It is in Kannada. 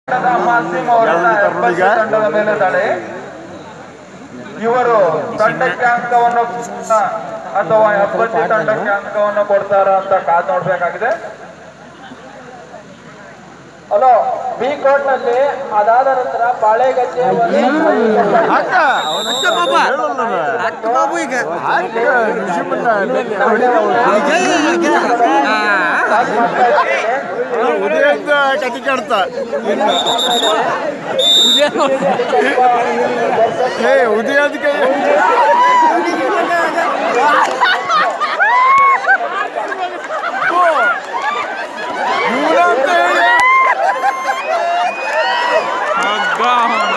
ತಂಡದ ಮಾಸಿಮ್ ಅವರನ್ನ ಎಪ್ಪತ್ತು ತಂಡದ ಮೇಲೆ ದಾಳಿ ಇವರು ತಂಡಕ್ಕೆ ಅಂಕವನ್ನು ಅಥವಾ ಎಪ್ಪತ್ತು ತಂಡಕ್ಕೆ ಅಂಕವನ್ನು ಕೊಡ್ತಾರ ಅಂತ ಕಾದ್ ನೋಡ್ಬೇಕಾಗಿದೆ ಹಲೋ ಬಿ ಕೋರ್ಟ್ ನಲ್ಲಿ ಅದಾದ ನಂತರ ಬಾಳೆಗದ್ದೆ ಅಕ್ಕ ಬಾಬು ಈಗ ಉದಯದ ಕತಿ ಕಾಡ್ತಾ ಏ ಉದಯದ ಕೈ ಇವ್ನು ಅಂತ ಹೇಳಿ ಹಗ್ಗ